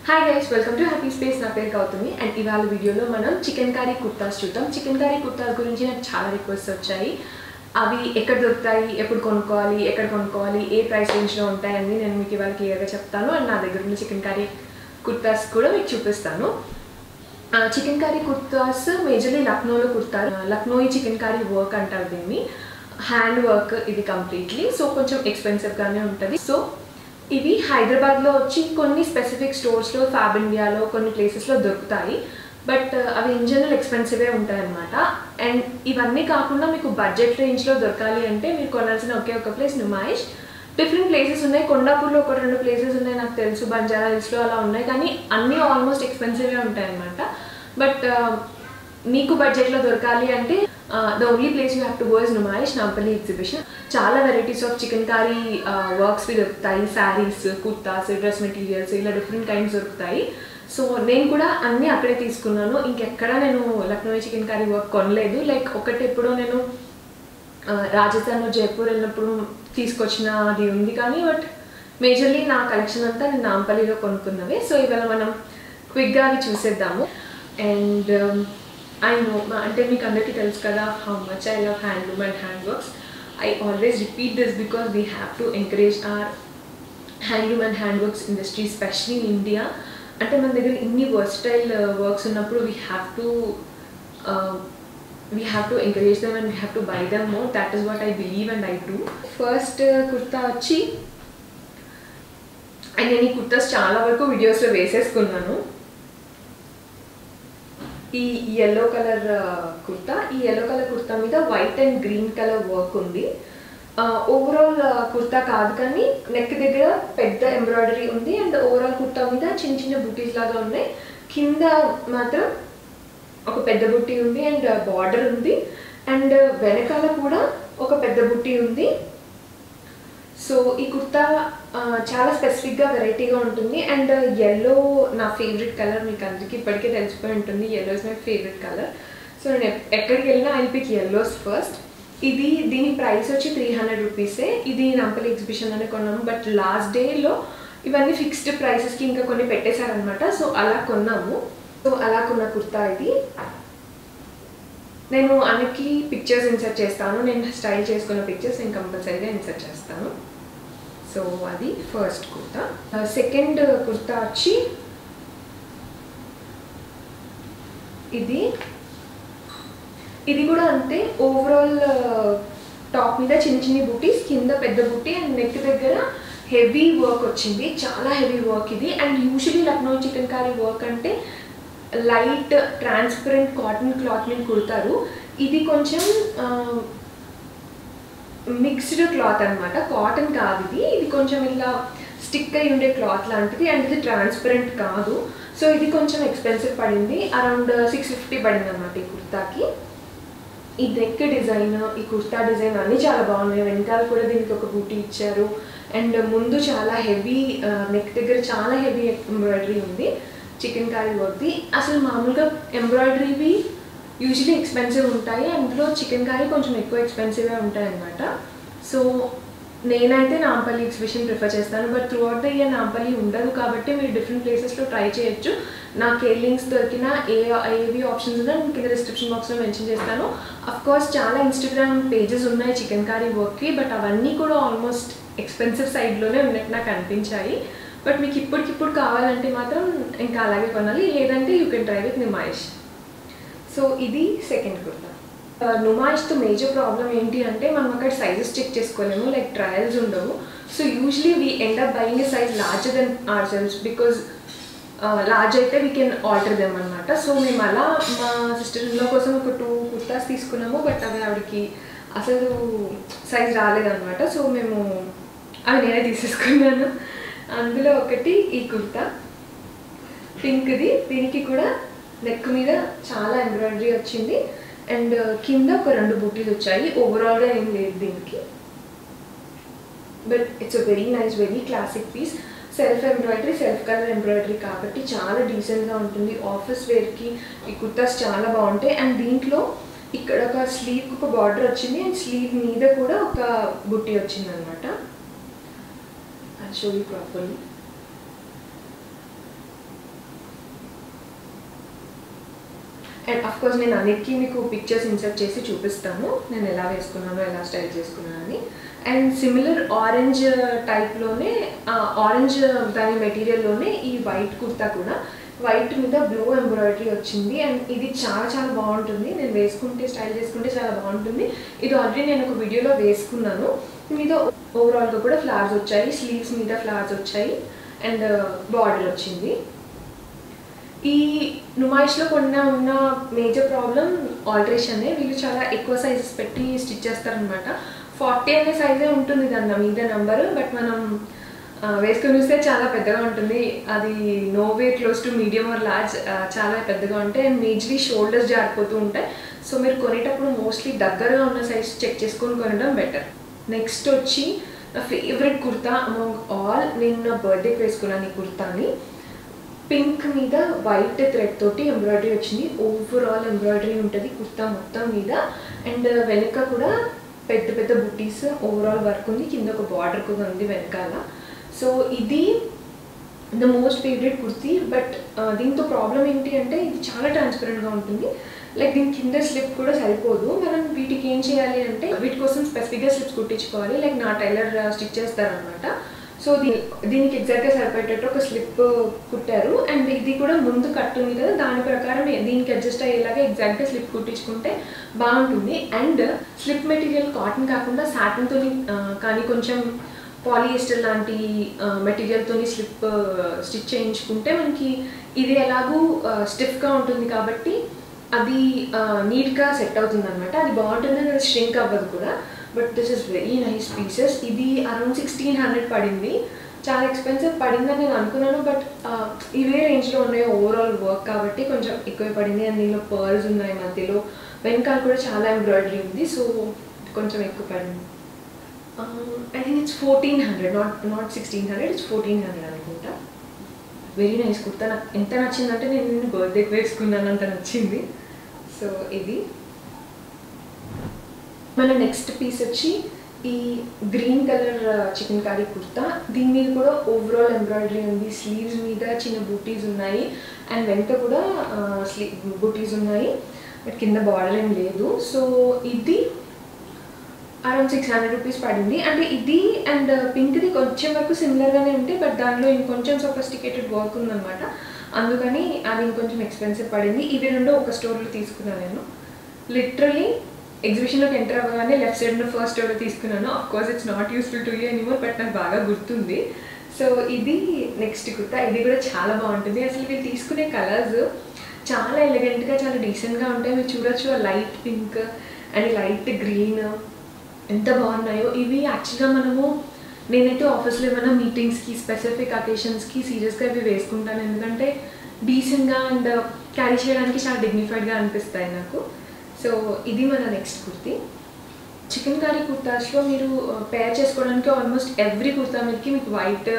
hi guys welcome to happy space నా పేరు Gautami and ఇవాళ వీడియోలో మనం చికెన్ కర్రీ కుర్తాస్ చూద్దాం చికెన్ కర్రీ కుర్తాస్ గురించి నాకు చాలా రిక్వెస్ట్ వచ్చాయి అవి ఎక్కడ దొరుకుతాయి ఎప్పుడు కొనుక్కోవాలి ఎక్కడ కొనుక్కోవాలి ఏ ప్రైస్ రేంజ్లో ఉంటాయని నేను మీకు ఇవాళ క్లియర్గా చెప్తాను అండ్ నా దగ్గర ఉన్న చికెన్ కర్రీ కుర్తాస్ కూడా మీకు చూపిస్తాను చికెన్ కర్రీ కుర్తాస్ మేజర్లీ లక్నోలో కుర్తారు లక్నోయి చికెన్ కర్రీ వర్క్ అంటారు దీన్ని హ్యాండ్ వర్క్ ఇది కంప్లీట్లీ సో కొంచెం ఎక్స్పెన్సివ్గానే ఉంటుంది సో ఇవి హైదరాబాద్లో వచ్చి కొన్ని స్పెసిఫిక్ స్టోర్స్లో ఫ్యాబ్ ఇండియాలో కొన్ని ప్లేసెస్లో దొరుకుతాయి బట్ అవి ఇన్ జనరల్ ఎక్స్పెన్సివే ఉంటాయి అనమాట అండ్ ఇవన్నీ కాకుండా మీకు బడ్జెట్ రేంజ్లో దొరకాలి అంటే మీరు కొనాల్సిన ఒకే ఒక ప్లేస్ నుమాయిష్ డిఫరెంట్ ప్లేసెస్ ఉన్నాయి కొండాపూర్లో ఒక రెండు ప్లేసెస్ ఉన్నాయి నాకు తెలుసు బంజారా హిల్స్లో అలా ఉన్నాయి కానీ అన్నీ ఆల్మోస్ట్ ఎక్స్పెన్సివే ఉంటాయి అనమాట బట్ మీకు బడ్జెట్లో దొరకాలి అంటే the only place you have to go is Numaish Nampally exhibition చాలా వెరైటీస్ ఆఫ్ చికెన్ కారీ వర్క్స్వి దొరుకుతాయి శారీస్ కుర్తాస్ డ్రెస్ మెటీరియల్స్ ఇలా డిఫరెంట్ కైండ్స్ దొరుకుతాయి సో నేను కూడా అన్నీ అక్కడే తీసుకున్నాను ఇంకెక్కడ నేను లక్నో చికెన్ కర్రీ వర్క్ కొనలేదు లైక్ ఒకటి ఎప్పుడో నేను రాజస్థాన్ జైపూర్ వెళ్ళినప్పుడు తీసుకొచ్చిన అది ఉంది కానీ బట్ మేజర్లీ నా కలెక్షన్ అంతా నేను నాంపల్లిలో కొనుక్కున్నవే సో ఇవాళ మనం క్విక్గా అవి చూసేద్దాము అండ్ ఐ నో అంటే మీకు అందరికీ తెలుసు కదా how much I love handloom and hand works I always repeat this because we have to encourage our handloom and hand works industry especially in India అంటే మన దగ్గర ఇన్ని వర్స్టైల్ వర్క్స్ ఉన్నప్పుడు we have to we have to encourage them and we have to buy them more that is what I believe and I do first kurta వచ్చి and నేను ఈ కుర్తాస్ చాలా వరకు వీడియోస్లో వేసేసుకున్నాను ఈ ఎల్లో కలర్ కుర్తా ఈ ఎల్లో కలర్ కుర్తా మీద white and green colour work ఉంది ఓవరాల్ కుర్తా కాదు కానీ నెక్ దగ్గర పెద్ద ఎంబ్రాయిడరీ ఉంది అండ్ ఓవరాల్ కుర్తా మీద చిన్న చిన్న బుటీస్ లాగా ఉన్నాయి కింద మాత్రం ఒక పెద్ద బుట్టి ఉంది అండ్ బార్డర్ ఉంది అండ్ వెనకాల కూడా ఒక పెద్ద బుట్టి ఉంది సో ఈ కుర్తా చాలా స్పెసిఫిక్గా వెరైటీగా ఉంటుంది అండ్ ఎల్లో నా ఫేవరెట్ కలర్ మీకు అందరికీ ఇప్పటికే తెలిసిపోయి ఉంటుంది yellow is my favourite colour so నేను ఎక్కడికి వెళ్ళినా ఐ పిక్ ఎల్లోస్ ఫస్ట్ ఇది దీని ప్రైస్ వచ్చి త్రీ హండ్రెడ్ రూపీసే ఇది నంపల్లి ఎగ్జిబిషన్లోనే కొన్నాము బట్ లాస్ట్ డేలో ఇవన్నీ ఫిక్స్డ్ ప్రైసెస్కి ఇంకా కొన్ని పెట్టేశారనమాట సో అలా కొన్నాము సో అలా కొన్న కుర్తా ఇది నేను అన్నికి పిక్చర్స్ ఇన్సర్ట్ చేస్తాను నేను స్టైల్ చేసుకున్న పిక్చర్స్ నేను కంపల్సరీగా ఇన్సర్ట్ చేస్తాను సో అది ఫస్ట్ కుర్తా సెకండ్ కుర్తా వచ్చి ఇది ఇది కూడా అంతే ఓవరాల్ టాప్ మీద చిన్న చిన్న బుటీస్ కింద పెద్ద బుట్టి అండ్ నెక్ దగ్గర హెవీ వర్క్ వచ్చింది చాలా హెవీ వర్క్ ఇది and usually Lucknow chikankari work అంటే లైట్ ట్రాన్స్పరెంట్ కాటన్ క్లాత్ మీద కుడతారు ఇది కొంచెం మిక్స్డ్ క్లాత్ అనమాట కాటన్ కాదు ఇది ఇది కొంచెం ఇలా స్టిక్ అయి ఉండే క్లాత్ లాంటిది అండ్ ఇది ట్రాన్స్పరెంట్ కాదు సో ఇది కొంచెం ఎక్స్పెన్సివ్ పడింది అరౌండ్ సిక్స్ ఫిఫ్టీ పడింది అనమాట ఈ కుర్తాకి ఈ నెక్ డిజైన్ ఈ కుర్తా డిజైన్ అన్నీ చాలా బాగున్నాయి వెనకాల కూడా దీనికి ఒక బూటీ ఇచ్చారు అండ్ ముందు చాలా హెవీ నెక్ దగ్గర చాలా హెవీ ఎంబ్రాయిడరీ ఉంది చికెన్ కర్రీ వర్క్ది అసలు మామూలుగా ఎంబ్రాయిడరీవి యూజువలీ ఎక్స్పెన్సివ్ ఉంటాయి అందులో చికెన్ కర్రీ కొంచెం ఎక్కువ ఎక్స్పెన్సివ్గా ఉంటాయి అనమాట సో నేనైతే నాంపల్లి ఎగ్జిబిషన్ ప్రిఫర్ చేస్తాను but throughout the year Nampally ఉండదు కాబట్టి మీరు డిఫరెంట్ ప్లేసెస్లో ట్రై చేయొచ్చు నాకు ఏ లింక్స్ దొరికినా ఏ ఏవి ఆప్షన్స్ ఉన్నా నేను కింద డిస్క్రిప్షన్ బాక్స్లో మెన్షన్ చేస్తాను అఫ్ కోర్స్ చాలా ఇన్స్టాగ్రామ్ పేజెస్ ఉన్నాయి చికెన్ కర్రీ వర్క్కి బట్ అవన్నీ కూడా ఆల్మోస్ట్ ఎక్స్పెన్సివ్ సైడ్లోనే ఉన్నట్టు నాకు అనిపించాయి బట్ మీకు ఇప్పటికిప్పుడు కావాలంటే మాత్రం ఇంకా అలాగే కొనాలి లేదంటే you can try with Numaish so ఇది సెకండ్ కుర్తా నుమాయిష్తో మేజర్ ప్రాబ్లం ఏంటి అంటే మనం అక్కడ సైజెస్ చెక్ చేసుకోలేము లైక్ ట్రయల్స్ ఉండవు so usually we end up buying a size larger than ourselves because large అయితే వీ కెన్ ఆల్టర్ దెమ్ అనమాట సో మేము అలా మా సిస్టర్ ఇన్లో కోసం ఒక టూ కుర్తాస్ తీసుకున్నాము బట్ అవి ఆవిడకి అసలు సైజ్ రాలేదనమాట సో మేము అవి నేనే తీసేసుకున్నాను అందులో ఒకటి ఈ కుర్తా పింక్ది దీనికి కూడా నెక్ మీద చాలా ఎంబ్రాయిడరీ వచ్చింది అండ్ కింద ఒక రెండు బూటీలు వచ్చాయి ఓవరాల్గా ఏం లేదు దీనికి but it's a very nice very classic piece self embroidery self colour embroidery కాబట్టి చాలా డీసెంట్గా ఉంటుంది ఆఫీస్ వేర్కి ఈ కుర్తాస్ చాలా బాగుంటాయి అండ్ దీంట్లో ఇక్కడ ఒక స్లీవ్ ఒక బార్డర్ వచ్చింది అండ్ స్లీవ్ మీద కూడా ఒక బుట్టి వచ్చింది అనమాట I show you properly and of course నేను అన్నిటికీ మీకు పిక్చర్స్ ఇన్సర్ట్ చేసి చూపిస్తాను నేను ఎలా వేసుకున్నానో ఎలా స్టైల్ చేసుకున్నాను అని అండ్ సిమిలర్ ఆరెంజ్ టైప్లోనే ఆరెంజ్ దాని మెటీరియల్లోనే ఈ వైట్ కుర్తా కూడా వైట్ మీద బ్లూ ఎంబ్రాయిడరీ వచ్చింది అండ్ ఇది చాలా చాలా బాగుంటుంది నేను వేసుకుంటే స్టైల్ చేసుకుంటే చాలా బాగుంటుంది ఇది ఆల్రెడీ నేను ఒక వీడియోలో వేసుకున్నాను మీద ఓవరాల్గా కూడా ఫ్లవర్స్ వచ్చాయి స్లీవ్స్ మీద ఫ్లవర్స్ వచ్చాయి అండ్ బార్డర్ వచ్చింది ఈ నుమాయిష్లో కొన్న ఉన్న మేజర్ ప్రాబ్లం ఆల్టరేషన్ వీళ్ళు చాలా ఎక్కువ సైజెస్ పెట్టి స్టిచ్ చేస్తారనమాట ఫార్టీ అనే సైజే ఉంటుంది దాని మీద నెంబర్ బట్ మనం ఆ, వేసుకొని చూస్తే చాలా పెద్దగా ఉంటుంది అది no way close to medium or large చాలా పెద్దగా ఉంటాయి అండ్ మేజ్లీ షోల్డర్స్ జారిపోతూ ఉంటాయి సో మీరు కొనేటప్పుడు మోస్ట్లీ దగ్గరగా ఉన్న సైజ్ చెక్ చేసుకొని కొనడం బెటర్ నెక్స్ట్ వచ్చి నా ఫేవరెట్ కుర్తా అమాంగ్ ఆల్ నేను నా బర్త్డేకి వేసుకున్నాను ఈ కుర్తాని పింక్ మీద వైట్ థ్రెడ్ తోటి ఎంబ్రాయిడరీ వచ్చింది ఓవరాల్ ఎంబ్రాయిడరీ ఉంటుంది కుర్తా మొత్తం మీద అండ్ వెనక కూడా పెద్ద పెద్ద బుటీస్ ఓవరాల్ వర్క్ ఉంది కింద ఒక బార్డర్ కూడా ఉంది వెనకాల సో ఇది the most favourite kurti but దీంతో ప్రాబ్లం ఏంటి అంటే ఇది చాలా ట్రాన్స్పరెంట్గా ఉంటుంది లైక్ దీని కింద స్లిప్ కూడా సరిపోదు మనం వీటికి ఏం చేయాలి అంటే వీటి కోసం స్పెసిఫిక్గా స్లిప్స్ కుట్టించుకోవాలి లైక్ నా టైలర్ స్టిచ్ చేస్తారనమాట సో దీ దీనికి ఎగ్జాక్ట్గా సరిపోయేటట్టు ఒక స్లిప్ కుట్టారు అండ్ ఇది కూడా ముందు కట్ ఉంది కదా దాని ప్రకారం దీనికి అడ్జస్ట్ అయ్యేలాగా ఎగ్జాక్ట్గా స్లిప్ కుట్టించుకుంటే బాగుంటుంది అండ్ స్లిప్ మెటీరియల్ కాటన్ కాకుండా సాటన్తో కానీ కొంచెం పాలియస్టర్ లాంటి మెటీరియల్తో స్లిప్ స్టిచ్ చేయించుకుంటే మనకి ఇది ఎలాగూ స్టిఫ్గా ఉంటుంది కాబట్టి అది నీట్గా సెట్ అవుతుంది అనమాట అది బాగుంటుంది అండ్ అది ష్రింక్ అవ్వదు కూడా but this is very nice pieces ఇది అరౌండ్ సిక్స్టీన్ హండ్రెడ్ పడింది చాలా ఎక్స్పెన్సివ్ పడిందని నేను అనుకున్నాను బట్ ఇవే రేంజ్లో ఉన్నాయి ఓవరాల్ వర్క్ కాబట్టి కొంచెం ఎక్కువ పడింది అండ్ దీనిలో పర్ల్స్ ఉన్నాయి మధ్యలో వెనకాల కూడా చాలా ఎంబ్రాయిడరీ ఉంది సో కొంచెం ఎక్కువ పడింది I think it's fourteen hundred not not sixteen hundred it's fourteen hundred అనుకుంటా వెరీ నైస్ కుర్తా నాకు ఎంత నచ్చిందంటే నేను నిన్ను బర్త్డేకి వేసుకున్నాను అంత నచ్చింది సో ఇది మన నెక్స్ట్ పీస్ వచ్చి ఈ green colour chikankari kurta దీని మీద కూడా ఓవరాల్ ఎంబ్రాయిడరీ ఉంది స్లీవ్స్ మీద చిన్న బూటీస్ ఉన్నాయి అండ్ వెనక కూడా స్లీ బూటీస్ ఉన్నాయి బట్ కింద బార్డర్ ఏం లేదు సో ఇది అరౌండ్ సిక్స్ హండ్రెడ్ రూపీస్ పడింది అంటే ఇది అండ్ పింక్ది కొంచెం వరకు సిమిలర్గానే ఉంటాయి బట్ దానిలో ఇంకొంచెం సొఫిస్టికేటెడ్ వర్క్ ఉందన్నమాట అందుకని అది ఇంకొంచెం ఎక్స్పెన్సివ్ పడింది ఇవి రెండు ఒక స్టోర్లో తీసుకున్నాను నేను లిటరలీ ఎగ్జిబిషన్లోకి ఎంటర్ అవ్వగానే లెఫ్ట్ సైడ్ ఫస్ట్ స్టోర్లో తీసుకున్నాను of course it's not useful to you anymore but నాకు బాగా గుర్తుంది సో ఇది నెక్స్ట్ కుర్తా ఇది కూడా చాలా బాగుంటుంది అసలు వీళ్ళు తీసుకునే కలర్స్ చాలా ఎలిగెంట్గా చాలా డీసెంట్గా ఉంటాయి మీరు చూడొచ్చు light pink and light green ఎంత బాగున్నాయో ఇవి యాక్చువల్గా మనము నేనైతే ఆఫీస్లో ఏమైనా మీటింగ్స్కి స్పెసిఫిక్ అకేషన్స్కి సీరియస్గా ఇవి వేసుకుంటాను ఎందుకంటే డీసెంట్గా అండ్ క్యారీ చేయడానికి చాలా డిగ్నిఫైడ్గా అనిపిస్తాయి నాకు సో ఇది మన నెక్స్ట్ కుర్తీ చికెన్ కర్రీ కుర్తాస్లో మీరు పేర్ చేసుకోవడానికి ఆల్మోస్ట్ ఎవ్రీ కుర్తా మీదకి మీకు white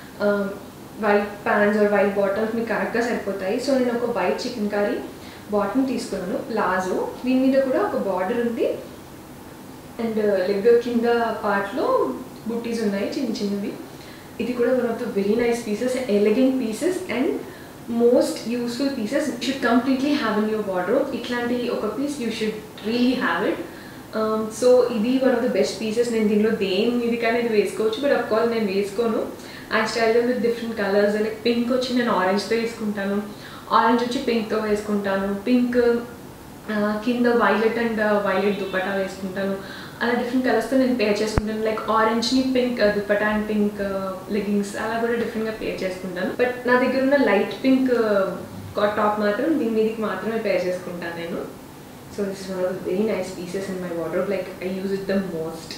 white pants or white bottoms మీకు కరెక్ట్గా సరిపోతాయి సో నేను ఒక వైట్ చికెన్ కర్రీ బాటమ్ తీసుకున్నాను ప్లాజో దీని మీద కూడా ఒక బార్డర్ ఉంది అండ్ లెగ్ కింద పార్ట్లో బుట్టీస్ ఉన్నాయి చిన్న చిన్నవి ఇది కూడా one of the very nice pieces elegant pieces and most useful pieces should completely have in your wardrobe ఇట్లాంటి ఒక piece you should really have it so ఇది one of the best pieces నేను దీనిలో దేని మీద కానీ ఇది వేసుకోవచ్చు బట్ అఫ్ కోర్స్ నేను వేసుకోను ఆ స్టైల్లో with different colours like pink వచ్చి నేను ఆరెంజ్తో వేసుకుంటాను ఆరెంజ్ వచ్చి పింక్తో వేసుకుంటాను పింక్ కింద వైలెట్ అండ్ వైలెట్ దుపటా వేసుకుంటాను అలా డిఫరెంట్ కలర్స్తో నేను పేర్ చేసుకుంటాను లైక్ ఆరెంజ్ని pink dupatta and pink leggings అలా కూడా డిఫరెంట్గా పేర్ చేసుకుంటాను బట్ నా దగ్గర ఉన్న లైట్ పింక్ టాప్ మాత్రం దీని మీదకి మాత్రమే పేర్ చేసుకుంటాను నేను so this is one of very nice pieces in my wardrobe like I use it the most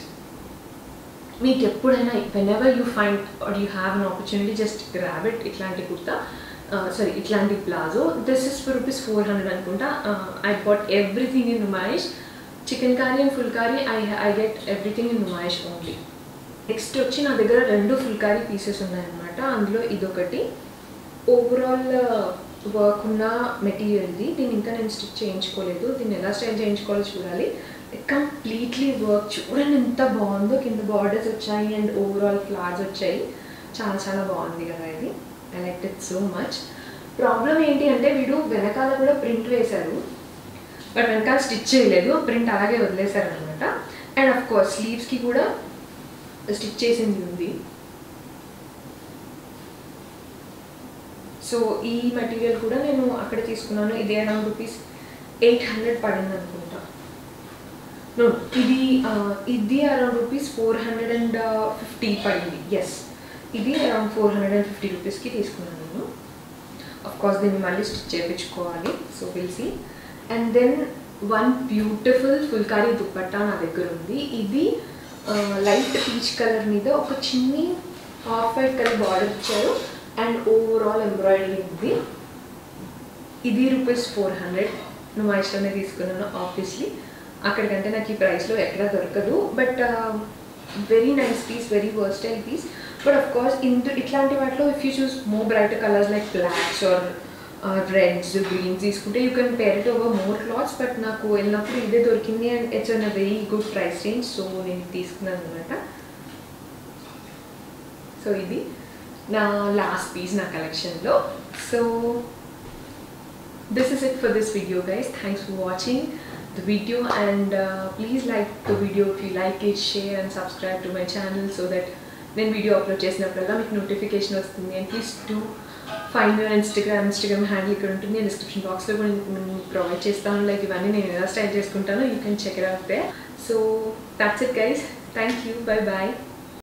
మీకు ఎప్పుడైనా whenever you find or you have an opportunity just grab it ఇట్లాంటి kurta sorry ఇట్లాంటి palazzo this is for rupees four hundred అనుకుంటా I bought everything in Numaish chikankari and phulkari I I get everything in Numaish only next వచ్చి నా దగ్గర రెండు full curry pieces ఉన్నాయన్నమాట అందులో ఇదొకటి ఓవరాల్ వర్క్ ఉన్న మెటీరియల్ ఇది దీన్ని ఇంకా నేను స్టిచ్ చేయించుకోలేదు దీన్ని ఎలా స్టైల్ చేయించుకోవాలో చూడాలి కంప్లీట్లీ వర్క్ చూడండి ఎంత బాగుందో కింద బార్డర్స్ వచ్చాయి అండ్ ఓవరాల్ ఫ్లవర్స్ వచ్చాయి చాలా చాలా బాగుంది కదా ఇది I like it so much problem ఏంటి అంటే వీడు వెనకాల కూడా ప్రింట్ వేశారు బట్ వెనకాల స్టిచ్ చేయలేదు ప్రింట్ అలాగే వదిలేశారనమాట అండ్ అఫ్ కోర్స్ స్లీవ్స్కి కూడా స్టిచ్ చేసింది ఉంది సో ఈ మెటీరియల్ కూడా నేను అక్కడ తీసుకున్నాను ఇది అరౌండ్ రూపీస్ ఎయిట్ హండ్రెడ్ పడింది అనుకుంటా నో ఇది ఆ, ఇది around rupees four hundred and fifty పడింది ఎస్ ఇది around four hundred and fifty రూపీస్కి తీసుకున్నాను నేను అఫ్ కోర్స్ దీన్ని మళ్ళీ స్టిచ్ చేయించుకోవాలి so will see and then one beautiful phulkari dupatta నా దగ్గర ఉంది ఇది లైట్ పీచ్ కలర్ మీద ఒక చిన్ని హాఫ్ వైట్ కలర్ బార్డర్ ఇచ్చారు అండ్ ఓవరాల్ ఎంబ్రాయిడరీ ఉంది ఇది రూపీస్ ఫోర్ హండ్రెడ్ నువ్వు మా ఇష్టమే తీసుకున్నాను ఆబ్వియస్లీ అక్కడికంటే నాకు ఈ ప్రైస్లో ఎక్కడ దొరకదు but very nice piece very versatile piece but of course ఇంత ఇట్లాంటి వాటిలో if you choose more bright colours like blacks or reds greens తీసుకుంటే you can pair it over more clothes but నాకు వెళ్ళినప్పుడు ఇదే దొరికింది and it's an a very good price range so నేను తీసుకున్నాను అనమాట సో ఇది నా లాస్ట్ పీస్ నా కలెక్షన్లో so this is it for this video guys thanks for watching the video and uh, please like the video if you like it share and subscribe to my channel so that నేను video upload చేసినప్పుడల్లా మీకు notification వస్తుంది and please to find your Instagram Instagram handle ఇక్కడ ఉంటుంది description బాక్స్లో కూడా నేను provide చేస్తాను లైక్ ఇవన్నీ నేను ఎలా స్టైల్ చేసుకుంటానో you can check it out there so that's it guys thank you bye bye